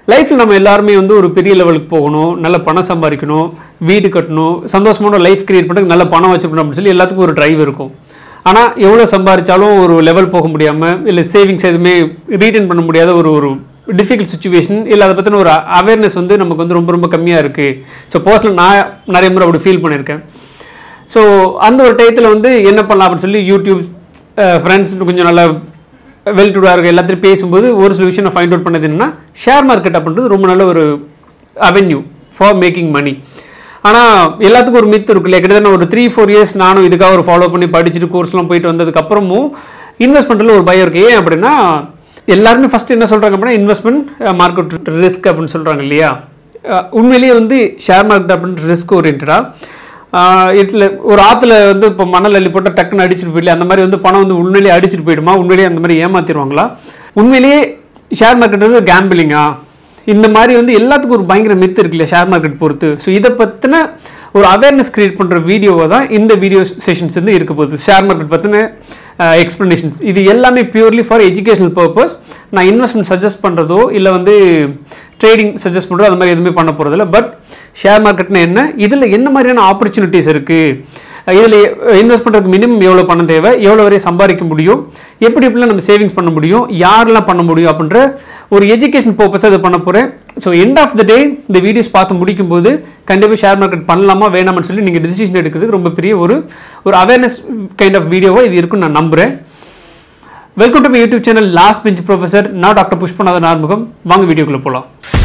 லைஃப்பில் நம்ம எல்லாருமே வந்து ஒரு பெரிய லெவலுக்கு போகணும் நல்ல பணம் சம்பாதிக்கணும் வீடு கட்டணும் சந்தோஷமான லைஃப் கிரியேட் பண்ணுறதுக்கு நல்ல பணம் வச்சுக்கணும் அப்படின்னு சொல்லி எல்லாத்துக்கும் ஒரு டிரைவ் இருக்கும் ஆனால் எவ்வளோ சம்பாதிச்சாலும் ஒரு லெவல் போக முடியாமல் இல்லை சேவிங்ஸ் எதுவுமே ரீட்டைன் பண்ண முடியாத ஒரு ஒரு டிஃபிகல்ட் சுச்சுவேஷன் இல்லை அதை பற்றின ஒரு அவேர்னஸ் வந்து நமக்கு வந்து ரொம்ப ரொம்ப கம்மியாக இருக்குது ஸோ பர்சனல் நான் நிறைய முறை அப்படி ஃபீல் பண்ணியிருக்கேன் ஸோ அந்த ஒரு டயத்தில் வந்து என்ன பண்ணலாம் அப்படின்னு சொல்லி யூடியூப் ஃப்ரெண்ட்ஸ் கொஞ்சம் நல்லா வெல் டுடாக இருக்க எல்லாத்தையும் பேசும்போது ஒரு சில விஷயம் நான் ஃபைண்ட் அவுட் பண்ணது என்னன்னா ஷேர் மார்க்கெட் அப்படின்றது ரொம்ப நல்ல ஒரு அவென்யூ ஃபார் மேக்கிங் மணி ஆனால் எல்லாத்துக்கும் ஒரு மித் இருக்கு இல்லையா கிட்டத்தட்ட ஒரு த்ரீ ஃபோர் இயர்ஸ் நானும் இதுக்காக ஒரு ஃபாலோ பண்ணி படிச்சுட்டு கோர்ஸ்லாம் போயிட்டு வந்ததுக்கப்புறமும் இன்வெஸ்ட்மெண்ட்டில் ஒரு பயம் இருக்குது ஏன் அப்படின்னா எல்லாருமே ஃபஸ்ட்டு என்ன சொல்கிறாங்க அப்படின்னா இன்வெஸ்ட்மெண்ட் மார்க்கெட் ரிஸ்க் அப்படின்னு சொல்கிறாங்க இல்லையா அஹ் உண்மையிலேயே வந்து ஷேர் மார்க்கெட் அப்படின்ற ரிஸ்க் ஓரியன்டாக இதில் ஒரு ஆற்றுல வந்து இப்போ மணல் அள்ளி போட்டால் டக்குன்னு அடிச்சிட்டு போயிடல அந்த மாதிரி வந்து பணம் வந்து உண்மையிலேயே அடிச்சிட்டு போயிடுமா உண்மையிலேயே அந்த மாதிரி ஏமாத்திடுவாங்களா உண்மையிலேயே ஷேர் மார்க்கெட் வந்து கேம்பிளிங்கா இந்த மாதிரி வந்து எல்லாத்துக்கும் ஒரு பயங்கர மித்து இருக்கு இல்லையா ஷேர் மார்க்கெட் பொறுத்து ஸோ இதை பற்றின ஒரு அவேர்னஸ் கிரியேட் பண்ணுற வீடியோவை தான் இந்த வீடியோ செஷன்ஸ் வந்து இருக்க போகுது ஷேர் மார்க்கெட் பற்றின எக்ஸ்ப்ளனேஷன்ஸ் இது எல்லாமே பியூர்லி ஃபார் எஜுகேஷனல் பர்பஸ் நான் இன்வெஸ்ட்மெண்ட் சஜஸ்ட் பண்ணுறதோ இல்லை வந்து ட்ரேடிங் சஜஸ்ட் பண்ணுறதோ அந்த மாதிரி எதுவுமே பண்ண போகிறதில்ல பட் ஷேர் மார்க்கெட்னா என்ன இதில் என்ன மாதிரியான ஆப்பர்ச்சுனிட்டிஸ் இருக்குது இதில் இன்வெஸ்ட் பண்ணுறதுக்கு மினிமம் எவ்வளோ பணம் தேவை எவ்வளோ வரை சம்பாதிக்க முடியும் எப்படி எப்படிலாம் நம்ம சேவிங்ஸ் பண்ண முடியும் யாரெல்லாம் பண்ண முடியும் அப்படின்ற ஒரு எஜுகேஷன் பர்பஸாக இதை பண்ண போகிறேன் so end of the day இந்த வீடியோஸ் பார்த்து முடிக்கும்போது கண்டிப்பாக ஷேர் மார்க்கெட் பண்ணலாமா வேணாமான்னு சொல்லி நீங்கள் டிசிஷன் எடுக்கிறதுக்கு ரொம்ப பெரிய ஒரு ஒரு அவேர்னஸ் கைண்ட் ஆஃப் வீடியோவாக இது இருக்குன்னு நான் நம்புகிறேன் welcome to my YouTube channel last bench professor நான் டாக்டர் புஷ்பநாதன் ஆறுமுகம் வாங்க வீடியோக்குள்ளே போகலாம்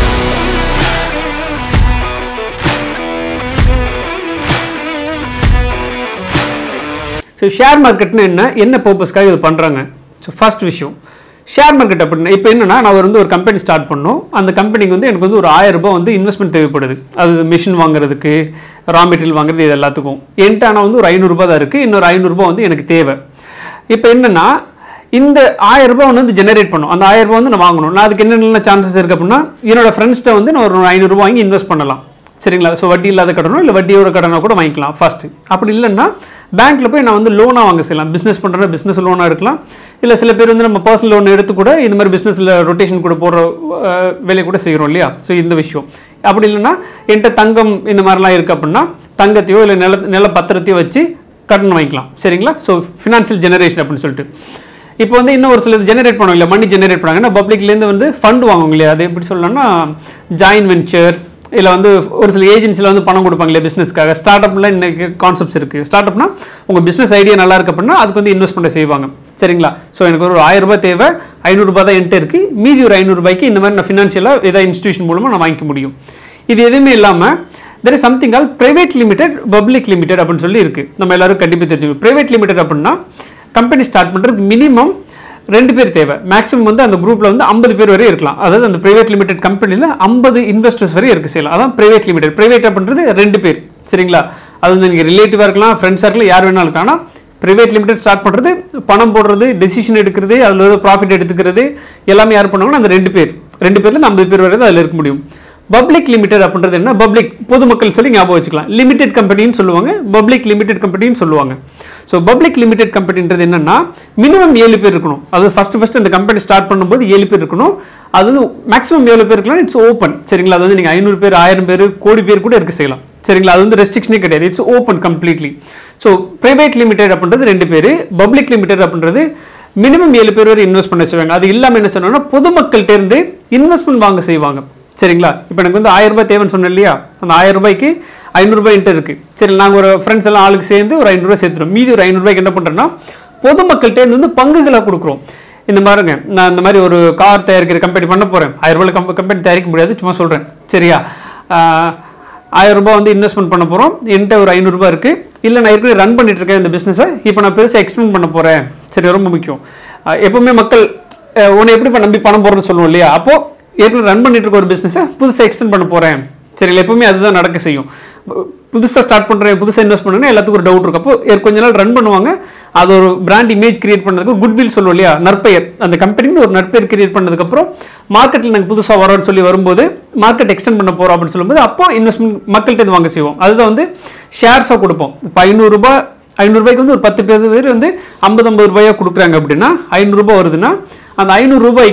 ஸோ ஷேர் மார்க்கெட்னு என்ன என்ன பர்பஸ்க்காக இது பண்ணுறாங்க ஸோ ஃபர்ஸ்ட் விஷயம் ஷேர் மார்க்கெட் அப்படின்னா இப்போ என்னன்னா நான் வந்து ஒரு கம்பெனி ஸ்டார்ட் பண்ணோம் அந்த கம்பெனிக்கு வந்து எனக்கு வந்து ஒரு ஆயிரம் ரூபாய் வந்து இன்வெஸ்ட்மெண்ட் தேவைப்படுது அது மிஷின் வாங்குறதுக்கு ரா மெட்டீரியல் வாங்குறது இது எல்லாத்துக்கும் என்கிட்ட ஆனால் வந்து ஒரு ஐநூறுரூபா தான் இருக்குது இன்னொரு ஐநூறுரூபா வந்து எனக்கு தேவை இப்போ என்னன்னா இந்த ஆயிரம் ரூபாய் ஒன்று வந்து ஜெனரேட் பண்ணும் அந்த ஆயிரம் ரூபாய் வந்து நான் வாங்கணும் நான் அதுக்கு என்னென்ன சான்சஸ் இருக்குது அப்படின்னா என்னோட ஃப்ரெண்ட்ஸ்கிட்ட வந்து நான் ஒரு ஐநூறுரூபா வாங்கி இன்வெஸ்ட் பண்ணலாம் சரிங்களா ஸோ வட்டி இல்லாத கடனோ இல்லை வட்டியோட கடனோ கூட வாங்கிக்கலாம் ஃபர்ஸ்ட் அப்படி இல்லைன்னா பேங்க்கில் போய் நான் வந்து லோனாக வாங்க செய்யலாம் பிஸ்னஸ் பண்ணுறேன் பிஸ்னஸ் லோனாக இருக்கலாம் இல்லை சில பேர் வந்து நம்ம பர்சனல் லோன் எடுத்து கூட இந்த மாதிரி பிஸ்னஸில் ரொட்டேஷன் கூட போடுற அஹ், வேலையை கூட செய்கிறோம் இல்லையா ஸோ இந்த விஷயம் அப்படி இல்லைன்னா என்கிட்ட தங்கம் இந்த மாதிரிலாம் இருக்குது அப்படின்னா தங்கத்தையோ இல்லை நில நில பத்திரத்தையோ வச்சு கடன் வாங்கிக்கலாம் சரிங்களா ஸோ ஃபினான்ஷியல் ஜெனரேஷன் அப்படின்னு சொல்லிட்டு இப்போ வந்து இன்னும் ஒரு சிலது ஜெனரேட் பண்ணுவாங்க இல்லை மணி ஜெனரேட் பண்ணுவாங்கன்னா பப்ளிக்லேருந்து வந்து ஃபண்ட் வாங்குவாங்க இல்லையா அது எப்படி சொல்லலாம்னா ஜாயின் வெஞ்சர் இல்லை வந்து ஒரு சில ஏஜென்சியில் வந்து பணம் கொடுப்பாங்க இல்லையா பிஸ்னஸ்க்காக ஸ்டார்ட் அப்பில் இன்னைக்கு கான்செப்ட்ஸ் இருக்குது ஸ்டார்ட் அப்னா உங்கள் பிஸ்னஸ் ஐடியா நல்லா இருக்கு அப்படின்னா அதுக்கு வந்து இன்வெஸ்ட்மெண்ட் செய்வாங்க சரிங்களா ஸோ எனக்கு ஒரு ஆயிரம் ரூபாய் தேவை ஐநூறுரூபா தான் என்கிட்ட இருக்குது மீதி ஒரு ஐநூறுரூபாய்க்கு இந்த மாதிரி நான் ஃபினான்ஷியலாக ஏதாவது இன்ஸ்டியூஷன் மூலமாக நான் வாங்கிக்க முடியும் இது எதுவுமே இல்லாமல் தெர் இஸ் சம்திங் ஆல் பிரைவேட் லிமிடெட் பப்ளிக் லிமிடெட் அப்படின்னு சொல்லி இருக்குது நம்ம எல்லாரும் கண்டிப்பாக தெரிஞ்சுக்கணும் பிரைவேட் லிமிடெட் அப்படின்னா கம்பெனி ஸ்டார்ட் பண்ணுறதுக்கு மினிமம் ரெண்டு பேர் தேவை மேக்ஸிமம் வந்து அந்த குரூப்பில் வந்து ஐம்பது பேர் வரை இருக்கலாம் அதாவது அந்த பிரைவேட் லிமிடெட் கம்பெனியில் ஐம்பது இன்வெஸ்டர்ஸ் வரை இருக்கு செய்யலாம் அதான் பிரைவேட் லிமிடெட் பிரைவேட் அப்படின்றது ரெண்டு பேர் சரிங்களா அது வந்து நீங்கள் ரிலேட்டிவாக இருக்கலாம் ஃப்ரெண்ட்ஸாக இருக்கலாம் யார் வேணாலும் இருக்கலாம் ஆனால் ப்ரைவேட் லிமிடெட் ஸ்டார்ட் பண்ணுறது பணம் போடுறது டெசிஷன் எடுக்கிறது அதில் ஒரு ப்ராஃபிட் எடுத்துக்கிறது எல்லாமே யார் பண்ணுவாங்கன்னா அந்த ரெண்டு பேர் ரெண்டு பேர்ல ஐம்பது பேர் வரை தான் அதில் இருக்க முடியும் பப்ளிக் லிமிடெட் அப்படின்றது என்ன பப்ளிக் பொதுமக்கள் சொல்லி ஞாபகம் வச்சுக்கலாம் லிமிடெட் கம்பெனின்னு சொல்லுவாங்க பப்ளிக் லிமிடெட் கம்பெனின்னு சொல்லுவாங்க ஸோ பப்ளிக் லிமிடெட் கம்பெனின்றது என்னன்னா மினிமம் ஏழு பேர் இருக்கணும் அது ஃபர்ஸ்ட் ஃபர்ஸ்ட் அந்த கம்பெனி ஸ்டார்ட் பண்ணும்போது ஏழு பேர் இருக்கணும் அது மேக்ஸிமம் எவ்வளோ பேர் இருக்கலாம் இட்ஸ் ஓப்பன் சரிங்களா அது வந்து நீங்கள் ஐநூறு பேர் ஆயிரம் பேர் கோடி பேர் கூட இருக்க செய்யலாம் சரிங்களா அது வந்து ரெஸ்ட்ரிக்ஷனே கிடையாது it's open completely so private limited அப்படின்றது ரெண்டு பேர் பப்ளிக் லிமிடெட் அப்படின்றது மினிமம் ஏழு பேர் வரை இன்வெஸ்ட் பண்ண செய்வாங்க அது இல்லாமல் என்ன சொன்னோம்னா பொதுமக்கள்கிட்ட இருந்து இன்வெஸ்ட்மெண்ட் வாங்க செய்வாங்க சரிங்களா இப்போ எனக்கு வந்து ஆயிரம் ரூபாய் தேவைன்னு சொன்னேன் இல்லையா அந்த ஆயிரம் ரூபாய்க்கு ஐநூறுரூபாய் என்கிட்ட இருக்கு சரி நாங்கள் ஒரு ஃப்ரெண்ட்ஸ் எல்லாம் ஆளுக்கு சேர்ந்து ஒரு ஐநூறுரூவா சேர்த்துறோம் மீதி ஒரு ஐநூறுரூபாய்க்கு என்ன பண்ணுறோன்னா பொதுமக்கள்கிட்ட இருந்து வந்து பங்குகளை கொடுக்குறோம் இந்த மாதிரிங்க நான் இந்த மாதிரி ஒரு கார் தயாரிக்கிற கம்பெனி பண்ண போகிறேன் ஆயிரம் ரூபாய் கம்ப கம்பெனி தயாரிக்க முடியாது சும்மா சொல்கிறேன் சரியா ஆஹ், ஆயிரம் ரூபாய் வந்து இன்வெஸ்ட்மெண்ட் பண்ண போகிறோம் என்கிட்ட ஒரு ஐநூறுரூபா இருக்குது இல்லை நான் ஏற்கனவே ரன் பண்ணிட்டு இருக்கேன் இந்த பிஸ்னஸை இப்போ நான் பெருசாக எக்ஸ்டெண்ட் பண்ண போகிறேன் சரி ரொம்ப முக்கியம் ஆஹ், எப்பவுமே மக்கள் ஆஹ், உன்னை எப்படி இப்ப நம்பி பணம் போடுறது சொல்லுவோம் இல்லையா அப்போ ஏற்கனவே ரன் பண்ணிட்டு இருக்க ஒரு பிஸ்னஸை புதுசாக எக்ஸ்டெண்ட் பண்ண போகிறேன் சரிங்களா எப்பவுமே அதுதான் நடக்க செய்யும் புதுசாக ஸ்டார்ட் பண்ணுறேன் புதுசாக இன்வெஸ்ட் பண்ணுறேன் எல்லாத்துக்கும் ஒரு டவுட் இருக்கும் அப்போ ஏற் கொஞ்ச நாள் ரன் பண்ணுவாங்க அது ஒரு பிராண்ட் இமேஜ் கிரியேட் பண்ணதுக்கு குட்வில் சொல்லுவோம் இல்லையா நற்பெயர் அந்த கம்பெனிக்கு ஒரு நற்பெயர் கிரியேட் பண்ணதுக்கப்புறம் மார்க்கெட்டில் நாங்கள் புதுசாக வரோம்னு சொல்லி வரும்போது மார்க்கெட் எக்ஸ்டெண்ட் பண்ண போகிறோம் அப்படின்னு சொல்லும்போது அப்போ இன்வெஸ்ட்மெண்ட் மக்கள்கிட்ட இது வாங்க செய்வோம் அதுதான் வந்து ஷேர்ஸாக கொடுப்போம் இப்போ ஐநூறுரூபா ஐநூறுரூபாய்க்கு வந்து ஒரு பத்து பேர் பேர் வந்து ஐம்பது ஐம்பது ரூபாயாக கொடுக்குறாங்க அப்படின்னா ஐநூறுரூபா வருதுன்னா அந்த ஐநூறு ரூபாய்க்கு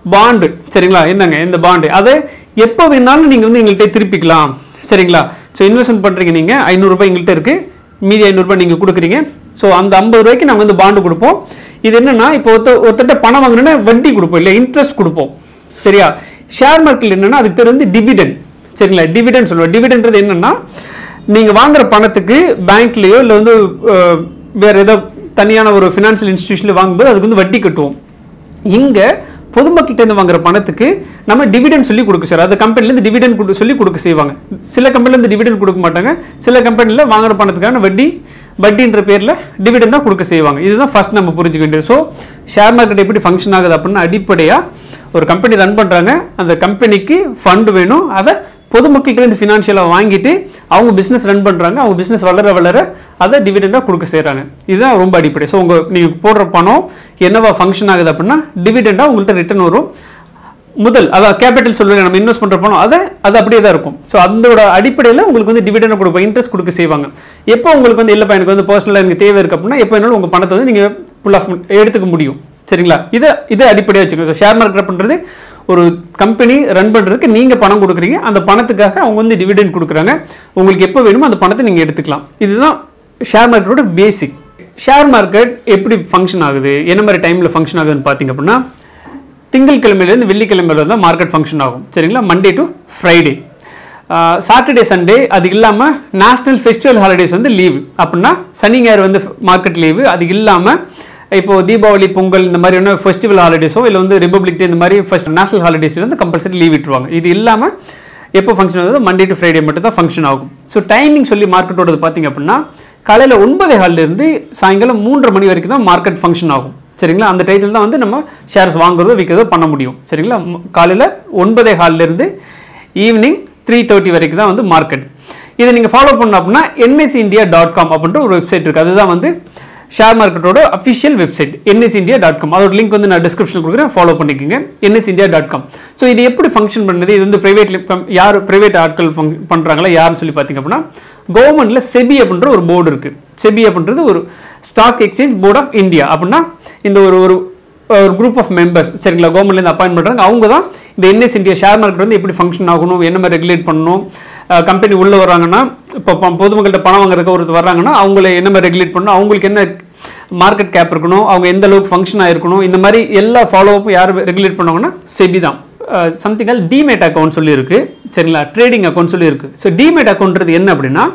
பாண்டு சரிங்களா என்னங்க இந்த பாண்டு அதை எப்போ வேணாலும் நீங்கள் வந்து எங்கள்கிட்ட திருப்பிக்கலாம் சரிங்களா ஸோ இன்வெஸ்ட்மெண்ட் பண்ணுறீங்க நீங்கள் ஐநூறுரூபா எங்கள்கிட்ட இருக்குது மீதி ஐநூறுரூபா நீங்கள் கொடுக்குறீங்க ஸோ அந்த ஐம்பது ரூபாய்க்கு நாங்கள் வந்து பாண்டு கொடுப்போம் இது என்னன்னா இப்போ ஒருத்த ஒருத்தட்ட பணம் வாங்கினா வட்டி கொடுப்போம் இல்லை இன்ட்ரெஸ்ட் கொடுப்போம் சரியா ஷேர் மார்க்கெட் என்னன்னா அதுக்கு பேர் வந்து டிவிடெண்ட் சரிங்களா டிவிடெண்ட் சொல்லுவோம் டிவிடென்றது என்னன்னா நீங்கள் வாங்குற பணத்துக்கு பேங்க்லேயோ இல்லை வந்து அஹ், வேற ஏதோ தனியான ஒரு ஃபினான்ஷியல் இன்ஸ்டியூஷனில் வாங்கும்போது அதுக்கு வந்து வட்டி கட்டுவோம் இங்கே பொதுமக்கள்கிட்ட இருந்து வாங்குற பணத்துக்கு நம்ம டிவிடெண்ட் சொல்லி கொடுக்க சார் அந்த கம்பெனிலேருந்து டிவிடெண்ட் கொடு சொல்லி கொடுக்க செய்வாங்க சில கம்பெனிலேருந்து டிவிடெண்ட் கொடுக்க மாட்டாங்க சில கம்பெனியில் வாங்குற பணத்துக்கான வட்டி வட்டின்ற பேரில் டிவிடெண்டாக கொடுக்க செய்வாங்க இதுதான் ஃபர்ஸ்ட் நம்ம புரிஞ்சுக்க வேண்டியது ஸோ ஷேர் மார்க்கெட் எப்படி ஃபங்க்ஷன் ஆகுது அப்படின்னா அடிப்படையாக ஒரு கம்பெனி ரன் பண்ணுறாங்க அந்த கம்பெனிக்கு ஃபண்ட் வேணும் அதை பொதுமக்கள்கிட்ட இருந்து ஃபினான்ஷியலாக வாங்கிட்டு அவங்க பிஸ்னஸ் ரன் பண்ணுறாங்க அவங்க பிஸ்னஸ் வளர வளர அதை டிவிடெண்டாக கொடுக்க செய்கிறாங்க இதுதான் ரொம்ப அடிப்படை ஸோ உங்கள் நீங்கள் போடுற பணம் என்னவா ஃபங்க்ஷன் ஆகுது அப்படின்னா டிவிடெண்டாக உங்கள்கிட்ட ரிட்டர்ன் வரும் முதல் அதான் கேபிட்டல் சொல்லுங்க நம்ம இன்வெஸ்ட் பண்ணுற பணம் அதை அது அப்படியே தான் இருக்கும் ஸோ அதோட அடிப்படையில் உங்களுக்கு வந்து டிவிடெண்ட் கொடுப்போம் இன்ட்ரெஸ்ட் கொடுக்க செய்வாங்க எப்போ உங்களுக்கு வந்து இல்லைப்பா எனக்கு வந்து பர்சனலாக எனக்கு தேவை இருக்கு அப்படின்னா எப்போ வேணாலும் உங்கள் பணத்தை வந்து நீங்கள் ஃபுல் ஆஃப் எடுத்துக்க முடியும் சரிங்களா இதை இதை அடிப்படையாக வச்சுக்கோங்க ஸோ ஷேர் மார்க்கெட் பண்ணுறது ஒரு கம்பெனி ரன் பண்ணுறதுக்கு நீங்கள் பணம் கொடுக்குறீங்க அந்த பணத்துக்காக அவங்க வந்து டிவிடெண்ட் கொடுக்குறாங்க உங்களுக்கு எப்போ வேணுமோ அந்த பணத்தை நீங்கள் எடுத்துக்கலாம் இதுதான் ஷேர் மார்க்கெட்டோட பேசிக் ஷேர் மார்க்கெட் எப்படி ஃபங்க்ஷன் ஆகுது என்ன மாதிரி டைமில் ஃபங்க்ஷன் ஆகுதுன்னு பார்த்தீங்க அப்படின்னா திங்கட்கிழமையிலேருந்து வெள்ளிக்கிழமையில தான் மார்க்கெட் ஃபங்க்ஷன் ஆகும் சரிங்களா Monday to Friday Saturday Sunday அது இல்லாமல் நேஷ்னல் ஃபெஸ்டிவல் ஹாலிடேஸ் வந்து லீவு அப்படின்னா சனி ஞாயிறு வந்து மார்க்கெட் லீவு அது இல்லாமல் இப்போ தீபாவளி பொங்கல் இந்த மாதிரியான ஃபெஸ்டிவல் ஹாலிடேஸோ இல்லை வந்து ரிபப்ளிக் டே இந்த மாதிரி ஃபஸ்ட் நேஷனல் ஹாலிடேஸ் வந்து கம்பல்சரி லீவ் விட்டுருவாங்க இது இல்லாமல் எப்போ ஃபங்க்ஷன் ஆகுது மண்டே டு ஃப்ரைடே மட்டும் தான் ஃபங்க்ஷன் ஆகும் ஸோ டைமிங் சொல்லி மார்க்கெட்டோடது பார்த்தீங்க அப்படின்னா காலையில் ஒன்பதே இருந்து சாயங்காலம் மூன்றரை மணி வரைக்கும் தான் மார்க்கெட் ஃபங்க்ஷன் ஆகும் சரிங்களா அந்த டைத்தில் தான் வந்து நம்ம ஷேர்ஸ் வாங்குறதோ விற்கிறதோ பண்ண முடியும் சரிங்களா காலையில் ஒன்பதே இருந்து ஈவினிங் த்ரீ தேர்ட்டி வரைக்கும் தான் வந்து மார்க்கெட் இதை நீங்கள் ஃபாலோ பண்ண அப்படின்னா என்எஸ் இந்தியா டாட் காம் அப்படின்ற ஒரு வெப்சைட் இருக்குது அதுதான் வந்து ஷேர் மார்க்கெட்டோட official website NSE India dot com அதோட லிங்க் வந்து நான் டிஸ்கிரிப்ஷனில் கொடுக்குறேன் ஃபாலோ பண்ணிக்கோங்க NSE India dot com so இது எப்படி ஃபங்க்ஷன் பண்ணுது இது வந்து ப்ரைவேட் யார் ப்ரைவேட் ஆட்கள் பண்ணுறாங்களா யாருன்னு சொல்லி பார்த்தீங்க அப்படின்னா கவர்மெண்ட்டில் செபி அப்படின்ற ஒரு போர்டு இருக்குது செபி அப்படின்றது ஒரு stock exchange board of India அப்படின்னா இந்த ஒரு ஒரு ஒரு குரூப் ஆஃப் மெம்பர்ஸ் சரிங்களா கவர்மெண்ட்லேருந்து அப்பாயின்ட் பண்ணுறாங்க அவங்க தான் இந்த என்எஸ் இந்தியா ஷேர் மார்க்கெட் வந்து எப்படி ஃபங்க்ஷன் ஆகணும் என்ன மாதிரி ரெகுலேட் பண்ணணும் கம்பெனி உள்ளே வராங்கன்னா இப்போ ப- பொதுமக்கள்கிட்ட பணம் வாங்குறதுக்கு ஒருத்தர் வர்றாங்கன்னா அவங்கள என்ன மாதிரி ரெகுலேட் பண்ணணும் அவங்களுக்கு என்ன மார்க்கெட் கேப் இருக்கணும் அவங்க எந்த அளவுக்கு ஃபங்க்ஷன் ஆயிருக்கணும் இந்த மாதிரி எல்லா ஃபாலோ அப்பும் யார் ரெகுலேட் பண்ணுவாங்கன்னா செபி தான் சம்திங் ஆல் டிமேட் அக்கௌண்ட் சொல்லி இருக்கு சரிங்களா ட்ரேடிங் அக்கௌண்ட் சொல்லி இருக்கு ஸோ டிமேட் அக்கௌண்ட்றது என்ன அப்படின்னா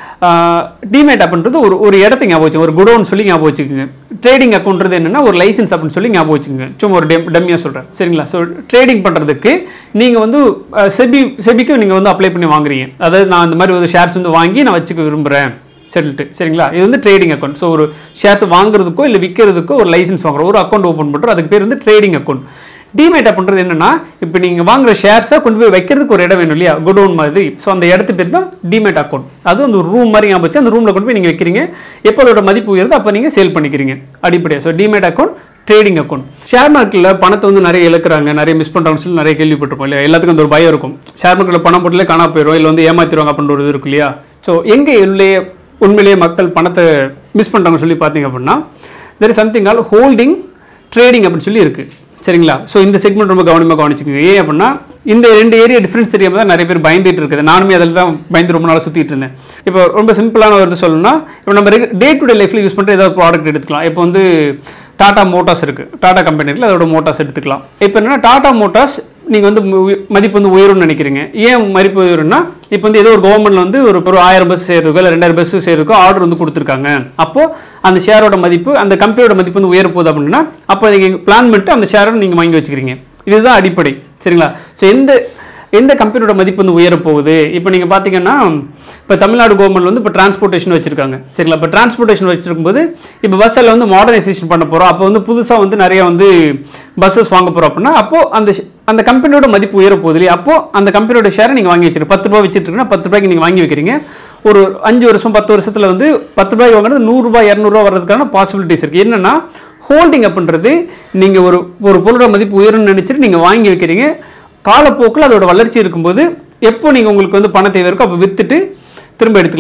டிமேட் அப்படின்றது ஒரு ஒரு இடத்த ஞாபகம் வச்சுங்க ஒரு குடோன் சொல்லி ஞாபகம் வச்சுக்கோங்க ட்ரேடிங் அக்கௌண்ட்றது என்னன்னா ஒரு லைசன்ஸ் அப்படின்னு சொல்லி ஞாபகம் வச்சுக்கோங்க சும்மா ஒரு டெம் டம்மியாக சொல்கிறேன் சரிங்களா ஸோ ட்ரேடிங் பண்ணுறதுக்கு நீங்கள் வந்து அஹ், செபி செபிக்கும் நீங்கள் வந்து அப்ளை பண்ணி வாங்குறீங்க அதாவது நான் இந்த மாதிரி ஒரு ஷேர்ஸ் வந்து வாங்கி நான் வச்சுக்க விரும்புகிறேன் செல்ட்டு சரிங்களா இது வந்து ட்ரேடிங் அக்கௌண்ட் ஸோ ஒரு ஷேர்ஸ் வாங்குறதுக்கோ இல்லை விற்கிறதுக்கோ ஒரு லைசன்ஸ் வாங்குறோம் ஒரு அக்கௌண்ட் ஓப்பன் பண்ணுறோம் அதுக்கு பேர் வந்து ட்ரேடிங் அக்கௌண்ட் டிமேட் அப்படின்றது என்னன்னா இப்போ நீங்கள் வாங்குற ஷேர்ஸை கொண்டு போய் வைக்கிறதுக்கு ஒரு இடம் வேணும் இல்லையா குடோன் மாதிரி ஸோ அந்த இடத்து பேர் தான் டிமேட் அக்கௌண்ட் அது அந்த ரூம் மாதிரி ஞாபகம் வச்சு அந்த ரூமில் கொண்டு போய் நீங்கள் வைக்கிறீங்க எப்போ அதோட மதிப்பு உயருதோ அப்போ நீங்கள் சேல் பண்ணிக்கிறீங்க அடிப்படையாக so demat account trading account share மார்க்கெட்டில் பணத்தை வந்து நிறைய இழக்கிறாங்க நிறைய மிஸ் பண்ணுறாங்கன்னு சொல்லி நிறைய கேள்விப்பட்டிருப்போம் இல்லையா எல்லாத்துக்கும் அந்த ஒரு பயம் இருக்கும் ஷேர் மார்க்கெட்டில் பணம் போட்டுல காணா போயிடும் இல்லை வந்து ஏமாத்திடுவாங்க அப்படின்ற ஒரு இது இருக்கு இல்லையா ஸோ எங்கே உள்ளே உண்மையிலேயே மக்கள் பணத்தை மிஸ் பண்ணுறாங்கன்னு சொல்லி பார்த்தீங்க அப்படின்னா தெர் இஸ் சம்திங் ஆல் ஹோல்டிங் ட்ரேடிங் அப்படின்னு சொல்லி இருக்குது சரிங்களா ஸோ இந்த செக்மெண்ட் ரொம்ப கவனமாக கவனிச்சுக்கோங்க ஏன் அப்படின்னா இந்த ரெண்டு ஏரியா டிஃப்ரென்ஸ் தெரியாம தான் நிறைய பேர் பயந்துட்டு இருக்குது நானுமே அதில் தான் பயந்து ரொம்ப நாளாக சுற்றிட்டு இருந்தேன் இப்போ ரொம்ப சிம்பிளான ஒரு இது சொல்லணும்னா இப்போ நம்ம டே டு டே லைஃப்பில் யூஸ் பண்ணுற ஏதாவது ப்ராடக்ட் எடுத்துக்கலாம் இப்போ வந்து டாடா மோட்டார்ஸ் இருக்குது டாடா கம்பெனி இருக்குது அதோட மோட்டார்ஸ் எடுத்துக்கலாம் இப்போ என்னன்னா டாடா மோட்டார்ஸ் நீங்கள் வந்து மு- மதிப்பு வந்து உயரும்னு நினைக்கிறீங்க ஏன் மதிப்பு உயரும்னா இப்போ வந்து ஏதோ ஒரு கவர்மெண்ட்ல வந்து ஒரு ஒரு ஆயிரம் பஸ் செய்யறதுக்கோ இல்லை ரெண்டாயிரம் பஸ் செய்யறதுக்கோ ஆர்டர் வந்து கொடுத்துருக்காங்க அப்போ அந்த ஷேரோட மதிப்பு அந்த கம்பெனியோட மதிப்பு வந்து உயர போகுது அப்படின்னா அப்போ நீங்கள் பிளான் பண்ணிட்டு அந்த ஷேரை நீங்கள் வாங்கி வச்சுக்கிறீங்க இதுதான் அடிப்படை சரிங்களா ஸோ எந்த எந்த கம்பெனியோட மதிப்பு வந்து உயர போகுது இப்போ நீங்கள் பார்த்தீங்கன்னா இப்போ தமிழ்நாடு கவர்மெண்ட் வந்து இப்போ டிரான்ஸ்போர்ட்டேஷன் வச்சிருக்காங்க சரிங்களா இப்போ டிரான்ஸ்போர்ட்டேஷன் வச்சிருக்கும்போது இப்போ பஸ்ஸில் வந்து மாடர்னைசேஷன் பண்ண போகிறோம் அப்போ வந்து புதுசாக வந்து நிறைய வந்து பஸ்ஸஸ் வாங்க போகிறோம் அப்படின்னா அப்போது அந்த ஷ- அந்த கம்பெனியோட மதிப்பு உயர போகுது இல்லையா அப்போ அந்த கம்பெனியோட ஷேரை நீங்கள் வாங்கி வச்சிருக்க பத்து ரூபா வச்சுட்டு பத்து ரூபாய்க்கு நீங்கள் வாங்கி வைக்கிறீங்க ஒரு அஞ்சு வருஷம் பத்து வருஷத்துல வந்து பத்து ரூபாய்க்கு வாங்குறது நூறுரூபா இரநூறுவா வர்றதுக்கான பாசிபிலிட்டிஸ் இருக்குது என்னன்னா ஹோல்டிங் அப்படின்றது நீங்கள் ஒரு ஒரு பொருளோட மதிப்பு உயரும்னு நினச்சிட்டு நீங்கள் வாங்கி வைக்கிறீங்க காலப்போக்கில் அதோட வளர்ச்சி இருக்கும்போது எப்போ நீங்கள் உங்களுக்கு வந்து பண தேவை இருக்கோ அப்போ விற்றுட்டு திரும்ப எடுத்துக்கலாம்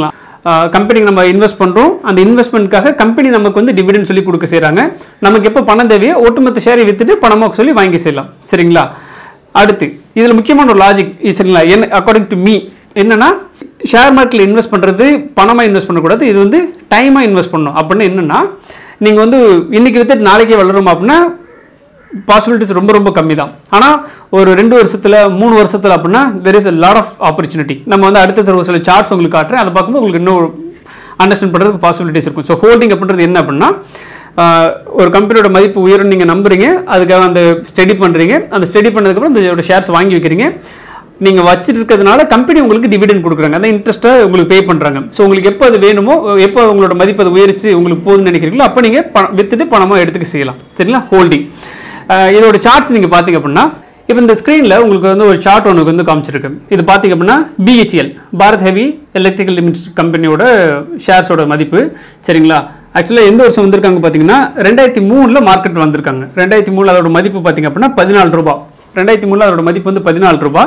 கம்பெனிக்கு நம்ம இன்வெஸ்ட் பண்ணுறோம் அந்த இன்வெஸ்ட்மெண்ட்காக கம்பெனி நமக்கு வந்து டிவிடெண்ட் சொல்லி கொடுக்க செய்கிறாங்க நமக்கு எப்போ பணம் தேவையோ ஒட்டுமொத்த ஷேரை விற்றுட்டு பணமாக சொல்லி வாங்கி செய்யலாம் சரிங்களா அடுத்து இதில் முக்கியமான ஒரு லாஜிக் சரிங்களா என்ன அக்கார்டிங் டு மீ என்னன்னா ஷேர் மார்க்கெட்டில் இன்வெஸ்ட் பண்ணுறது பணமாக இன்வெஸ்ட் பண்ணக்கூடாது இது வந்து டைமாக இன்வெஸ்ட் பண்ணணும் அப்படின்னு என்னன்னா நீங்கள் வந்து இன்னைக்கு வித்துட்டு நாளைக்கே வளரும் அப்படின்னா பாசிபிலிட்டிஸ் ரொம்ப ரொம்ப கம்மி தான் ஆனால் ஒரு ரெண்டு வருஷத்தில் மூணு வருஷத்தில் அப்படின்னா there is a lot of opportunity நம்ம வந்து அடுத்த ஒரு சில சார்ட்ஸ் உங்களுக்கு காட்டுறேன் அதை பார்க்கும்போது உங்களுக்கு இன்னும் அண்டர்ஸ்டாண்ட் பண்ணுறதுக்கு பாசிபிலிட்டிஸ் இருக்கும் ஸோ ஹோல்டிங் அப்படின்றது என்ன அப்படின்னா ஆஹ், ஒரு கம்பெனியோட மதிப்பு உயரும் நீங்கள் நம்புறீங்க அதுக்காக அந்த ஸ்டடி பண்ணுறீங்க அந்த ஸ்டடி பண்ணதுக்கப்புறம் இந்த ஷேர்ஸ் வாங்கி வைக்கிறீங்க நீங்கள் வச்சுட்டு இருக்கிறதுனால கம்பெனி உங்களுக்கு டிவிடெண்ட் கொடுக்குறாங்க அந்த இன்ட்ரெஸ்ட்டாக உங்களுக்கு பே பண்ணுறாங்க ஸோ உங்களுக்கு எப்போ அது வேணுமோ எப்போ உங்களோட மதிப்பு அது உயர்ச்சி உங்களுக்கு போதும்னு நினைக்கிறீங்களோ அப்போ நீங்கள் பணம் வித்துட்டு பணமாக எடுத்துக்க செய்யலாம் சரிங்களா ஹோல்டிங் இதோட சார்ட்ஸ் நீங்கள் பார்த்தீங்க அப்படின்னா இப்போ இந்த ஸ்க்ரீனில் உங்களுக்கு வந்து ஒரு சார்ட் ஒன்று வந்து காமிச்சிருக்கு இது பார்த்தீங்க அப்படின்னா BHEL Bharat heavy electrical limited கம்பெனியோட ஷேர்ஸோட மதிப்பு சரிங்களா ஆக்சுவலாக எந்த வருஷம் வந்திருக்காங்க பார்த்தீங்கன்னா ரெண்டாயிரத்தி மூணில் மார்க்கெட் வந்திருக்காங்க ரெண்டாயிரத்தி மூணில் அதோட மதிப்பு பார்த்தீங்க அப்படின்னா பதினாலு ரூபாய் ரெண்டாயிரத்தி மூணில் அதோட மதிப்பு வந்து பதினாலு ரூபாய்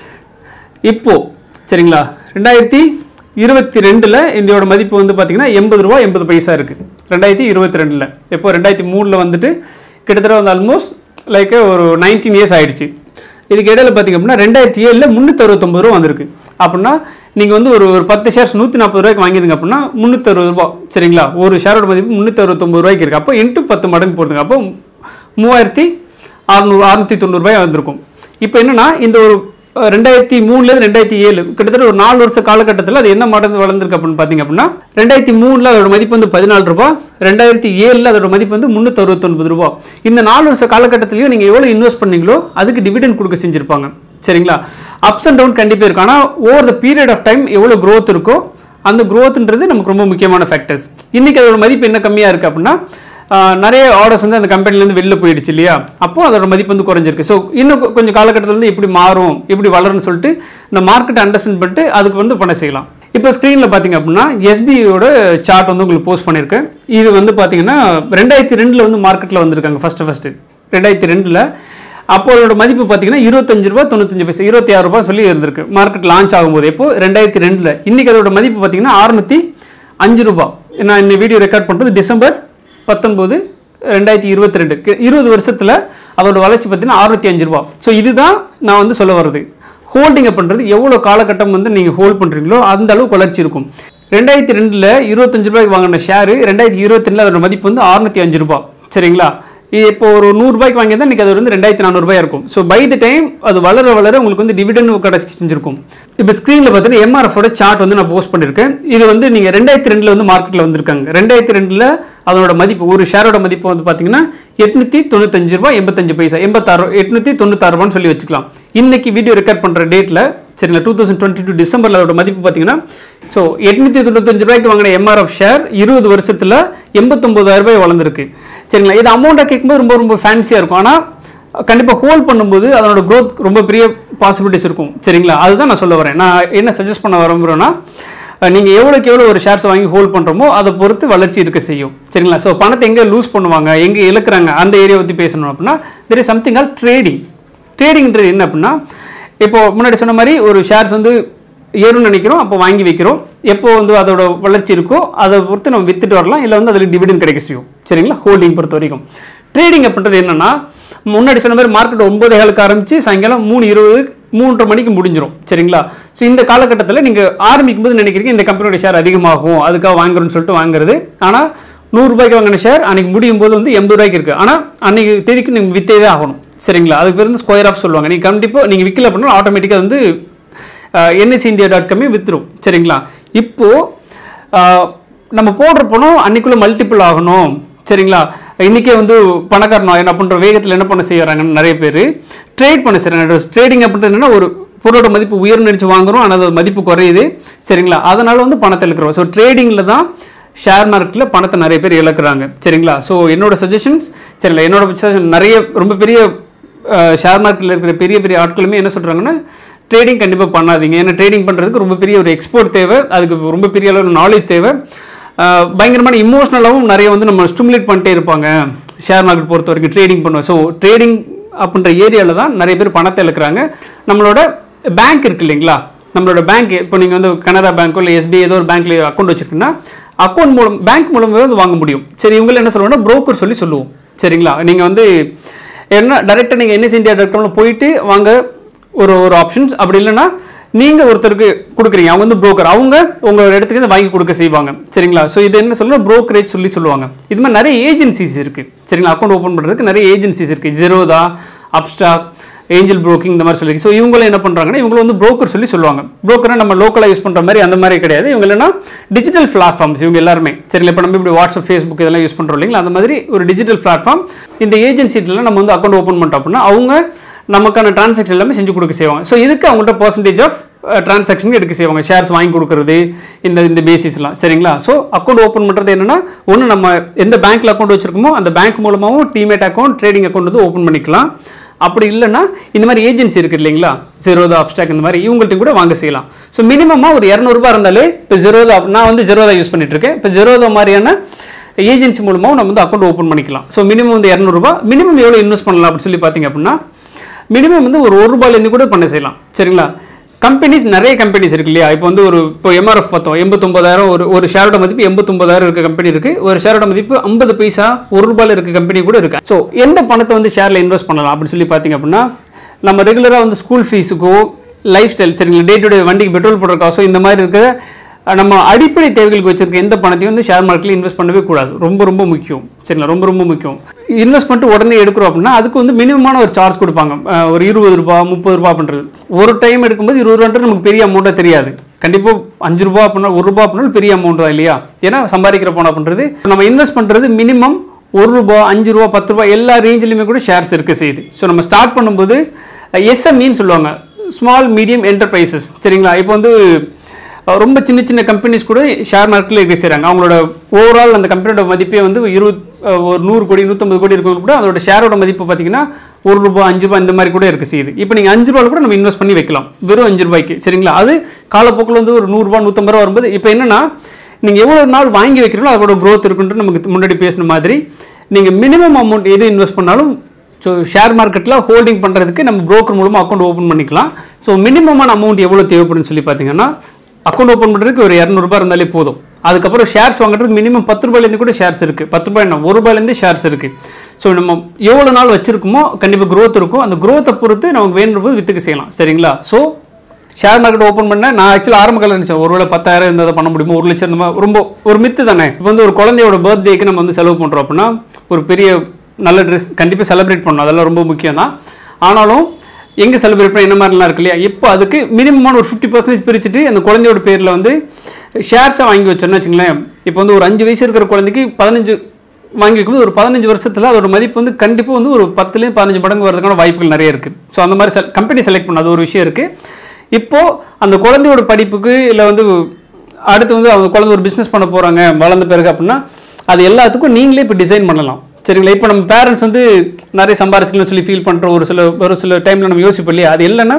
இப்போ சரிங்களா ரெண்டாயிரத்தி இருபத்தி ரெண்டில் இதோட மதிப்பு வந்து பார்த்தீங்கன்னா எண்பது ரூபா எண்பது பைசா இருக்குது ரெண்டாயிரத்தி இருபத்தி ரெண்டில் இப்போ ரெண்டாயிரத்தி மூணில் வந்துட்டு கிட்டத்தட்ட வந்து ஆல்மோஸ்ட் லைக் ஒரு நைன்டீன் இயர்ஸ் ஆயிடுச்சு இதுக்கு இடையில பார்த்தீங்க அப்படின்னா ரெண்டாயிரத்தி ஏழில் முந்நூற்றி அறுபத்தொம்பது ரூபா வந்திருக்கு அப்படின்னா நீங்கள் வந்து ஒரு ஒரு பத்து ஷேர்ஸ் நூற்றி நாற்பது ரூபாய்க்கு வாங்கிருங்க அப்படின்னா முந்நூற்றி அறுபது ரூபா சரிங்களா ஒரு ஷேரோட மதிப்பு முந்நூற்றி அறுபத்தொம்பது ரூபாய்க்கு இருக்குது அப்போ இன்ட்டு பத்து மடங்கு போடுதுங்க அப்போ மூவாயிரத்தி அறுநூறு அறுநூற்றி தொண்ணூறுபாய் வந்திருக்கும் இப்போ என்னன்னா இந்த ஒரு அஹ், ரெண்டாயிரத்தி மூணுலேருந்து ரெண்டாயிரத்தி ஏழு கிட்டத்தட்ட ஒரு நாலு வருஷ காலகட்டத்தில் அது என்ன மடங்கு வளர்ந்துருக்கு அப்படின்னு பார்த்தீங்க அப்படின்னா ரெண்டாயிரத்தி மூணில் அதோட மதிப்பு வந்து பதினாலு ரூபாய் ரெண்டாயிரத்தி ஏழில் அதோட மதிப்பு வந்து முந்நூற்றி அறுபத்தொன்பது ரூபா இந்த நாலு வருஷ காலகட்டத்திலையும் நீங்கள் எவ்வளோ இன்வெஸ்ட் பண்ணீங்களோ அதுக்கு டிவிடெண்ட் கொடுக்க செஞ்சுருப்பாங்க சரிங்களா அப்ஸ் அண்ட் டவுன் கண்டிப்பாக இருக்கும் ஆனால் over the period of time எவ்வளோ growth இருக்கோ அந்த growthன்றது நமக்கு ரொம்ப முக்கியமான ஃபேக்டர்ஸ் இன்னைக்கு அதோட மதிப்பு என்ன கம்மியாக இருக்குது அப்படின்னா ஆஹ், நிறைய ஆர்டர்ஸ் வந்து அந்த கம்பெனிலேருந்து வெளில போயிடுச்சு இல்லையா அப்போ அதோட மதிப்பு வந்து குறைஞ்சிருக்கு ஸோ இன்னும் கொ- கொஞ்சம் காலகட்டத்தில் வந்து இப்படி மாறும் இப்படி வளரும்னு சொல்லிட்டு இந்த மார்க்கெட்டை அண்டர்ஸ்டாண்ட் பண்ணிட்டு அதுக்கு வந்து பண்ண செய்யலாம் இப்போ ஸ்க்ரீனில் பார்த்தீங்க அப்படின்னா எஸ்பிஐயோட சார்ட் வந்து உங்களுக்கு போஸ்ட் பண்ணியிருக்கேன் இது வந்து பார்த்தீங்கன்னா ரெண்டாயிரத்தி ரெண்டில் வந்து மார்க்கெட்டில் வந்திருக்காங்க ஃபஸ்ட்டு ஃபஸ்ட்டு ரெண்டாயிரத்தி ரெண்டில் அப்போ அதோட மதிப்பு பார்த்தீங்கன்னா இருபத்தஞ்சு ரூபா தொண்ணூத்தஞ்சு பைசா இருபத்தி ஆறு ரூபாய் சொல்லி இருந்திருக்கு மார்க்கெட் லான்ச் ஆகும்போது இப்போ ரெண்டாயிரத்தி ரெண்டில் இன்னைக்கு அதோட மதிப்பு பார்த்தீங்கன்னா அறுநூத்தி அஞ்சு ரூபாய் நான் இந்த வீடியோ ரெக்கார்ட் பண்ணுறது டிசம்பர் பத்தொன்பது ரெண்டாயிரத்தி இருபத்தி ரெண்டு இருபது வருஷத்தில் அதோட வளர்ச்சி பார்த்தீங்கன்னா அறுநூத்தி அஞ்சு ரூபா ஸோ இதுதான் நான் வந்து சொல்ல வர்றது ஹோல்டிங் பண்ணுறது எவ்வளோ காலகட்டம் வந்து நீங்கள் ஹோல்ட் பண்ணுறீங்களோ அந்த அளவுக்கு வளர்ச்சி இருக்கும் ரெண்டாயிரத்தி ரெண்டில் இருபத்தஞ்சு ரூபாய்க்கு வாங்கின ஷேரு ரெண்டாயிரத்தி இருபத்தி ரெண்டில் அதோட மதிப்பு வந்து அறுநூத்தி அஞ்சு ரூபாய் சரிங்களா இது இப்போ ஒரு நூறுரூபாய்க்கு வாங்கியிருந்தா இன்றைக்கி அது வந்து ரெண்டாயிரத்தி நானூறுபாய் இருக்கும் ஸோ பை த டைம் அது வளர வளர உங்களுக்கு வந்து டிவிடெண்ட் கிடைச்சி செஞ்சிருக்கும் இப்போ ஸ்க்ரீனில் பார்த்தீங்கன்னா எம்ஆர்எஃபோட சார்ட் வந்து நான் போஸ்ட் பண்ணியிருக்கேன் இது வந்து நீங்கள் ரெண்டாயிரத்தி ரெண்டில் வந்து மார்க்கெட்டில் வந்திருக்காங்க ரெண்டாயிரத்தி ரெண்டில் அதோட மதிப்பு ஒரு ஷேரோட மதிப்பு வந்து பார்த்தீங்கன்னா எட்நூற்றி தொண்ணூத்தஞ்சு ரூபாய் எண்பத்தஞ்சு பைசா எண்பத்தாறு எட்நூற்றி தொண்ணூத்தாறு ரூபான்னு சொல்லி வச்சுக்கலாம் இன்னைக்கு வீடியோ ரெக்கார்ட் பண்ணுற டேட்டில் சரிங்களா டூ தௌசண்ட் டுவெண்ட்டி டூ டிசம்பரில் அதோட மதிப்பு பார்த்தீங்கன்னா ஸோ எட்நூற்றி தொண்ணூத்தஞ்சு ரூபாய்க்கு வாங்கின எம்ஆர்எஃப் ஷேர் இருபது வருஷத்தில் எண்பத்தொம்பதாயிரம் ரூபாய் வளர்ந்துருக்கு சரிங்களா இது அமௌண்ட்டை கேட்கும்போது ரொம்ப ரொம்ப ஃபேன்சியாக இருக்கும் ஆனால் கண்டிப்பாக ஹோல்ட் பண்ணும்போது அதனோட growth ரொம்ப பெரிய பாசிபிலிட்டிஸ் இருக்கும் சரிங்களா அதுதான் நான் சொல்ல வரேன் நான் என்ன சஜஸ்ட் பண்ண விரும்புகிறேன்னா நீங்கள் எவ்வளோக்கு எவ்வளோ ஒரு ஷேர்ஸ் வாங்கி ஹோல்ட் பண்ணுறோமோ அதை பொறுத்து வளர்ச்சி இருக்க செய்யும் சரிங்களா ஸோ பணத்தை எங்கே லூஸ் பண்ணுவாங்க எங்கே இழக்கிறாங்க அந்த ஏரியா பற்றி பேசணும் அப்படின்னா தெர் இஸ் சம்திங் ஆல் ட்ரேடிங் ட்ரேடிங்ன்றது என்ன அப்படின்னா இப்போ முன்னாடி சொன்ன மாதிரி ஒரு ஷேர்ஸ் வந்து ஏறும்னு நினைக்கிறோம் அப்போ வாங்கி வைக்கிறோம் எப்போ வந்து அதோட வளர்ச்சி இருக்கோ அதை பொறுத்து நம்ம வித்துட்டு வரலாம் இல்லை வந்து அதில் டிவிடெண்ட் கிடைக்க செய்யும் சரிங்களா ஹோல்டிங் பொறுத்த வரைக்கும் ட்ரேடிங் அப்படின்றது என்னன்னா முன்னாடி சொன்ன மாதிரி மார்க்கெட் ஒன்பதே காலுக்கு ஆரம்பிச்சு சாயங்காலம் மூணு இருபது மூன்றரை மணிக்கு முடிஞ்சிரும் சரிங்களா ஸோ இந்த காலகட்டத்தில் நீங்கள் ஆரம்பிக்கும் போது நினைக்கிறீங்க இந்த கம்பெனியோட ஷேர் அதிகமாகும் அதுக்காக வாங்குறோம்னு சொல்லிட்டு வாங்குறது ஆனால் நூறுரூபாய்க்கு வாங்கின ஷேர் அன்னைக்கு முடியும் போது வந்து எண்பது ரூபாய்க்கு இருக்குது ஆனால் அன்னைக்கு தேதிக்கு நீங்கள் வித்தே தான் ஆகணும் சரிங்களா அதுக்கு பேர் வந்து ஸ்கொயர் ஆஃப் சொல்லுவாங்க நீங்கள் கண்டிப்பாக நீங்கள் விற்கல அப்படின்னா ஆட்டோமேட்டிக்காக வந்து என்எஸ் இந்தியா டாட் காமே வித்துரும் சரிங்களா இப்போது நம்ம போடுற பணம் அன்னைக்குள்ளே மல்டிபிள் ஆகணும் சரிங்களா இன்றைக்கே வந்து பணக்காரன் ஆகணும் அப்படின்ற வேகத்தில் என்ன பண்ண செய்யறாங்கன்னு நிறைய பேர் ட்ரேட் பண்ண செய்கிறாங்க ட்ரேடிங் அப்படின்றது என்னன்னா ஒரு பொருளோட மதிப்பு உயர்ந்து நினச்சி வாங்குறோம் ஆனால் அது மதிப்பு குறையுது சரிங்களா அதனால வந்து பணத்தை இழக்கிறோம் ஸோ ட்ரேடிங்கில் தான் ஷேர் மார்க்கெட்டில் பணத்தை நிறைய பேர் இழக்கிறாங்க சரிங்களா ஸோ என்னோட சஜஷன்ஸ் சரிங்களா என்னோட suggestion நிறைய ரொம்ப பெரிய ஷேர் மார்க்கெட்டில் இருக்கிற பெரிய பெரிய ஆட்களுமே என்ன சொல்கிறாங்கன்னா ட்ரேடிங் கண்டிப்பாக பண்ணாதீங்க ஏன்னா ட்ரேடிங் பண்ணுறதுக்கு ரொம்ப பெரிய ஒரு எக்ஸ்போர்ட் தேவை அதுக்கு ரொம்ப பெரிய அளவு நாலேஜ் தேவை அஹ், பயங்கரமான இமோஷ்னலாகவும் நிறைய வந்து நம்ம ஸ்டிமுலேட் பண்ணிட்டே இருப்பாங்க ஷேர் மார்க்கெட் பொறுத்த வரைக்கும் ட்ரேடிங் பண்ணுவோம் ஸோ ட்ரேடிங் அப்படின்ற ஏரியாவில் தான் நிறைய பேர் பணத்தை இழக்கிறாங்க நம்மளோட பேங்க் இருக்கு இல்லைங்களா நம்மளோட பேங்க் இப்போ நீங்கள் வந்து கனரா பேங்க்கோ இல்லை எஸ்பிஐ ஏதோ ஒரு பேங்க்ல அக்கௌண்ட் வச்சிருக்கீங்கன்னா அக்கௌண்ட் மூலம் பேங்க் மூலமாகவே அது வாங்க முடியும் சரி இவங்க என்ன சொல்லுவோம்னா broker சொல்லி சொல்லுவோம் சரிங்களா நீங்கள் வந்து என்ன டேரெக்டாக நீங்கள் என்எஸ் இந்தியா டாட் போயிட்டு வாங்க ஒரு ஒரு ஆப்ஷன்ஸ் அப்படி இல்லைன்னா நீங்கள் ஒருத்தருக்கு கொடுக்குறீங்க அவங்க வந்து broker அவங்க உங்களோட இடத்துக்கு இருந்து வாங்கி கொடுக்க செய்வாங்க சரிங்களா ஸோ இது என்ன சொல்லுவோம் brokerage சொல்லி சொல்லுவாங்க இது மாதிரி நிறைய ஏஜென்சிஸ் இருக்குது சரிங்களா அக்கௌண்ட் ஓப்பன் பண்ணுறதுக்கு நிறைய ஏஜென்சிஸ் இருக்குது ஜெரோதா அப்ஸ்டாக் ஏஞ்சல் broking இந்த மாதிரி சொல்லி ஸோ இவங்களும் என்ன பண்ணுறாங்கன்னா இவங்களும் வந்து broker சொல்லி சொல்லுவாங்க broker நம்ம லோக்கலாக யூஸ் பண்ணுற மாதிரி அந்த மாதிரி கிடையாது இவங்க இல்லைன்னா டிஜிட்டல் பிளாட்ஃபார்ம்ஸ் இவங்க எல்லாருமே சரிங்களா இப்போ நம்ம இப்படி வாட்ஸ்அப் ஃபேஸ்புக் இதெல்லாம் யூஸ் பண்ணுறோம் இல்லைங்களா அந்த மாதிரி ஒரு டிஜிட்டல் பிளாட்ஃபார்ம் இந்த ஏஜென்சிட்டில் நம்ம வந்து அக்கௌண்ட் ஓப்பன் பண்ணிட்டோம் அப்படின்னா அவங்க நமக்கான டிரான்சாக்ஷன் எல்லாமே செஞ்சு கொடுக்க செய்வாங்க ஸோ இதுக்கு அவங்கள்ட்ட பர்சன்டேஜ் ஆஃப் டிரான்சாக்ஷன் எடுக்க செய்வாங்க ஷேர்ஸ் வாங்கி கொடுக்குறது இந்த இந்த பேசிஸ்லாம் சரிங்களா ஸோ அக்கௌண்ட் ஓப்பன் பண்ணுறது என்னன்னா ஒன்று நம்ம எந்த பேங்க்கில் அக்கௌண்ட் வச்சிருக்கோமோ அந்த பேங்க் மூலமாகவும் டிமேட் அக்கௌண்ட் ட்ரேடிங் அக்கௌண்ட் வந்து ஓப்பன் பண்ணிக்கலாம் அப்படி இல்லைன்னா இந்த மாதிரி ஏஜென்சி இருக்குது இல்லைங்களா ஜெரோதா அப்டாக் இந்த மாதிரி இவங்கள்ட்ட கூட வாங்க செய்யலாம் ஸோ மினிமமாக ஒரு இரநூறுபா இருந்தாலே இப்போ ஜெரோதா நான் வந்து ஜெரோதா யூஸ் பண்ணிட்டு இருக்கேன் இப்போ ஜெரோதா மாதிரியான ஏஜென்சி மூலமாகவும் நம்ம வந்து அக்கௌண்ட் ஓப்பன் பண்ணிக்கலாம் ஸோ மினிமம் வந்து இரநூறுபா மினிமம் எவ்வளோ இன்வெஸ்ட் பண்ணலாம் அப்படின்னு சொல்லி பார்த்தீங்க அப்படின்னா மினிமம் வந்து ஒரு ஒரு ரூபாயிலேருந்து கூட பண்ண செய்யலாம் சரிங்களா கம்பெனிஸ் நிறைய கம்பெனிஸ் இருக்கு இல்லையா இப்போ வந்து ஒரு இப்போ எம்ஆர்எஃப் பார்த்தோம் எண்பத்தொம்பதாயிரம் ஒரு ஒரு ஷேரோட மதிப்பு எண்பத்தொம்பதாயிரம் இருக்க கம்பெனி இருக்கு ஒரு ஷேரோட மதிப்பு ஐம்பது பைசா ஒரு ரூபாயில் இருக்க கம்பெனி கூட இருக்கு ஸோ எந்த பணத்தை வந்து ஷேரில் இன்வெஸ்ட் பண்ணலாம் அப்படின்னு சொல்லி பார்த்தீங்க அப்படின்னா நம்ம ரெகுலராக வந்து ஸ்கூல் ஃபீஸுக்கோ லைஃப் ஸ்டைல் சரிங்களா டே டு டே வண்டிக்கு பெட்ரோல் போடுற காசோ இந்த மாதிரி இருக்க அஹ், நம்ம அடிப்படை தேவைகளுக்கு வச்சிருக்க எந்த பணத்தையும் வந்து ஷேர் மார்க்கெட்டில் இன்வெஸ்ட் பண்ணவே கூடாது ரொம்ப ரொம்ப முக்கியம் சரிங்களா ரொம்ப ரொம்ப முக்கியம் இன்வெஸ்ட் பண்ணிட்டு உடனே எடுக்கிறோம் அப்படின்னா அதுக்கு வந்து மினிமமான ஒரு சார்ஜ் கொடுப்பாங்க அஹ், ஒரு இருபது ரூபா முப்பது ரூபா அப்படின்றது ஒரு டைம் எடுக்கும்போது இருபது ரூபான்றது நமக்கு பெரிய அமௌண்ட்டாக தெரியாது கண்டிப்பாக அஞ்சு ரூபா அப்படின்னா ஒரு ரூபா அப்படின்னாலும் பெரிய அமௌண்ட் தான் இல்லையா ஏன்னா சம்பாதிக்கிற பணம் அப்படின்றது நம்ம இன்வெஸ்ட் பண்ணுறது மினிமம் ஒரு ரூபா அஞ்சு ரூபா பத்து ரூபா எல்லா ரேஞ்சிலுமே கூட ஷேர்ஸ் இருக்க செய்யுது ஸோ நம்ம ஸ்டார்ட் பண்ணும்போது எஸ்எம்இன்னு சொல்லுவாங்க ஸ்மால் மீடியம் என்டர்பிரைசஸ் சரிங்களா இப்போ வந்து அஹ், ரொம்ப சின்ன சின்ன கம்பெனிஸ் கூட ஷேர் மார்க்கெட்டில் இருக்க செய்கிறாங்க அவங்களோட ஓவரால் அந்த கம்பெனியோட மதிப்பே வந்து இருபது அஹ், ஒரு நூறு கோடி நூற்றம்பது கோடி இருக்கவங்க கூட அதோட ஷேரோட மதிப்பு பார்த்தீங்கன்னா ஒரு ரூபாய் அஞ்சு ரூபாய் இந்த மாதிரி கூட இருக்க செய்யுது இப்போ நீங்கள் அஞ்சு ரூபாயில் கூட நம்ம இன்வெஸ்ட் பண்ணி வைக்கலாம் வெறும் அஞ்சு ரூபாய்க்கு சரிங்களா அது காலப்போக்கில் வந்து ஒரு நூறுரூபா நூற்றம்பது ரூபா வரும்போது இப்போ என்னன்னா நீங்கள் எவ்வளோ நாள் வாங்கி வைக்கிறீங்களோ அதோட growth இருக்குன்ட்டு நமக்கு முன்னாடி பேசின மாதிரி நீங்கள் மினிமம் அமௌண்ட் எது இன்வெஸ்ட் பண்ணாலும் ஸோ ஷேர் மார்க்கெட்டில் ஹோல்டிங் பண்ணுறதுக்கு நம்ம broker மூலமாக அக்கௌண்ட் ஓப்பன் பண்ணிக்கலாம் ஸோ மினிமமான அமௌண்ட் எவ்வளோ தேவைப்படும்னு சொல்லி பார்த்தீங்கன்னா அக்கௌண்ட் ஓப்பன் பண்ணுறதுக்கு ஒரு இரநூறுபா இருந்தாலே போதும் அதுக்கப்புறம் ஷேர்ஸ் வாங்குறதுக்கு மினிமம் பத்து ரூபாயிலேருந்து கூட ஷேர்ஸ் இருக்குது பத்து ரூபாய் என்ன ஒரு ரூபாயிலேருந்து ஷேர்ஸ் இருக்குது ஸோ நம்ம எவ்வளோ நாள் வச்சிருக்கோமோ கண்டிப்பாக growth இருக்கும் அந்த growth-அ பொறுத்து நமக்கு வேணுன்ற போது வித்துக்கு செய்யலாம் சரிங்களா ஸோ ஷேர் மார்க்கெட் ஓப்பன் பண்ண நான் ஆக்சுவலாக ஆரம்ப காலம் நினச்சேன் ஒருவேளை பத்தாயிரம் இருந்தால் பண்ண முடியுமா ஒரு லட்சம் இந்த மாதிரி ரொம்ப ஒரு மித்து தானே இப்போ வந்து ஒரு குழந்தையோட பர்த்டேக்கு நம்ம வந்து செலவு பண்ணுறோம் அப்படின்னா ஒரு பெரிய நல்ல ட்ரெஸ் கண்டிப்பாக செலிப்ரேட் பண்ணணும் அதெல்லாம் ரொம்ப முக்கியம் தான் ஆனாலும் எங்கே செலிப்ரேட் பண்ண என்ன மாதிரிலாம் இருக்கு இல்லையா இப்போ அதுக்கு மினிமமான ஒரு ஃபிஃப்டி பர்சன்டேஜ் பிரிச்சுட்டு அந்த குழந்தையோட பேரில் வந்து ஷேர்ஸை வாங்கி வச்சோன்னு வச்சுங்களேன் இப்போ வந்து ஒரு அஞ்சு வயசு இருக்கிற குழந்தைக்கு பதினஞ்சு வாங்கி வைக்கும்போது ஒரு பதினஞ்சு வருஷத்தில் அதோட மதிப்பு வந்து கண்டிப்பாக வந்து ஒரு பத்துலேருந்து பதினஞ்சு மடங்கு வரதுக்கான வாய்ப்புகள் நிறைய இருக்குது ஸோ அந்த மாதிரி செல் கம்பெனி செலக்ட் பண்ண அது ஒரு விஷயம் இருக்குது இப்போது அந்த குழந்தையோட படிப்புக்கு இல்லை வந்து அடுத்து வந்து அவங்க குழந்தை ஒரு பிஸ்னஸ் பண்ண போகிறாங்க வளர்ந்த பிறகு அப்படின்னா அது எல்லாத்துக்கும் நீங்களே இப்போ டிசைன் பண்ணலாம் சரிங்களா இப்போ நம்ம பேரண்ட்ஸ் வந்து நிறைய சம்பாரிச்சுக்கணும்னு சொல்லி ஃபீல் பண்ணுற ஒரு சில ஒரு சில டைமில் நம்ம யோசிப்போம் இல்லையா அது இல்லைன்னா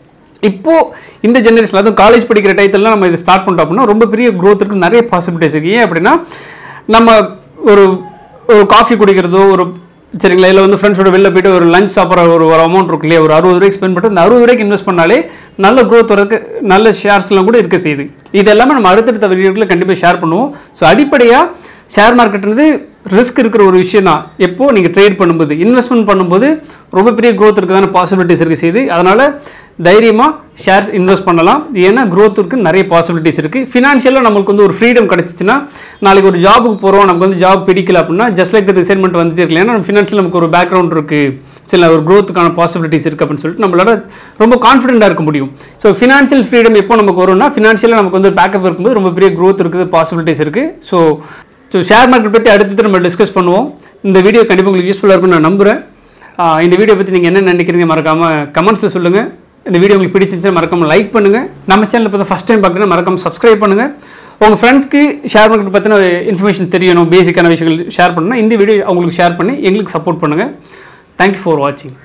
இப்போ இந்த ஜெனரேஷன் அதுவும் காலேஜ் படிக்கிற டயத்துலலாம் நம்ம இதை ஸ்டார்ட் பண்ணிட்டோம் அப்படின்னா ரொம்ப பெரிய growth இருக்கு நிறைய பாசிபிலிட்டிஸ் இருக்கு ஏன் அப்படின்னா நம்ம ஒரு ஒரு காஃபி குடிக்கிறதோ ஒரு சரிங்களா இல்லை வந்து ஃப்ரெண்ட்ஸோட வெளில போயிட்டு ஒரு லஞ்ச் சாப்பிட்ற ஒரு ஒரு அமௌண்ட் இருக்கு இல்லையா ஒரு அறுபது ரூபாய்க்கு ஸ்பெண்ட் பண்ணிட்டு அந்த அறுபது ரூபாய்க்கு இன்வெஸ்ட் பண்ணாலே நல்ல growth வரதுக்கு நல்ல ஷேர்ஸ்லாம் கூட இருக்க செய்யுது இது எல்லாமே நம்ம அடுத்தடுத்த வீடியோக்களில் கண்டிப்பாக ஷேர் பண்ணுவோம் ஸோ அடிப்படையாக ஷேர் மார்க்கெட்ன்றது ரிஸ்க் இருக்கிற ஒரு விஷயம் தான் எப்போ நீங்கள் ட்ரேட் பண்ணும்போது இன்வெஸ்ட்மெண்ட் பண்ணும்போது ரொம்ப பெரிய growth இருக்குதான பாசிபிலிட்டிஸ் இருக்கு செய்து அதனால் தைரியமாக ஷேர்ஸ் இன்வெஸ்ட் பண்ணலாம் ஏன்னா growth இருக்கு நிறைய பாசிபிலிட்டிஸ் இருக்குது ஃபினான்ஷியலாக நம்மளுக்கு வந்து ஒரு ஃப்ரீடம் கிடச்சிச்சின்னா நாளைக்கு ஒரு ஜாபுக்கு போகிறோம் நமக்கு வந்து ஜாப் பிடிக்கல அப்படின்னா ஜஸ்ட் லைக் த ரிசைன்மெண்ட் வந்துட்டே இருக்கலாம் ஏன்னா ஃபினான்ஷியல் நமக்கு ஒரு பேக்ரவுண்ட் இருக்குது சில ஒரு growthக்கான பாசிபிலிட்டிஸ் இருக்குது அப்படின்னு சொல்லிட்டு நம்மளால ரொம்ப கான்ஃபிடென்ட்டாக இருக்க முடியும் ஸோ ஃபினான்ஷியல் ஃப்ரீடம் எப்போ நமக்கு வரும்னா ஃபினான்ஷியலாக நமக்கு வந்து பேக்கப் இருக்கும்போது ரொம்ப பெரிய growth இருக்குது பாசிபிலிட்டிஸ் இருக்குது ஸோ ஸோ ஷேர் மார்க்கெட் பற்றி அடுத்தது நம்ம டிஸ்கஸ் பண்ணுவோம் இந்த வீடியோ கண்டிப்பாக உங்களுக்கு யூஸ்ஃபுல்லாக இருக்கும்னு நான் நம்புகிறேன் ஆஹ் இந்த வீடியோ பற்றி நீங்கள் என்ன நினைக்கிறீங்க மறக்காமல் கமெண்ட்ஸில் சொல்லுங்கள் இந்த வீடியோ உங்களுக்கு பிடிச்சிருந்துச்சுன்னா மறக்காமல் லைக் பண்ணுங்கள் நம்ம சேனல் இப்போ ஃபஸ்ட் டைம் பார்க்குறேன் மறக்காமல் சப்ஸ்கிரைப் பண்ணுங்கள் உங்கள் ஃப்ரெண்ட்ஸ்க்கு ஷேர் மார்க்கெட் பற்றின இன்ஃபர்மேஷன் தெரியணும் பேசிக்கான விஷயங்கள் ஷேர் பண்ணணும்னா இந்த வீடியோ அவங்களுக்கு ஷேர் பண்ணி எங்களுக்கு சப்போர்ட் பண்ணுங்கள் தேங்க்யூ ஃபார் வாட்சிங்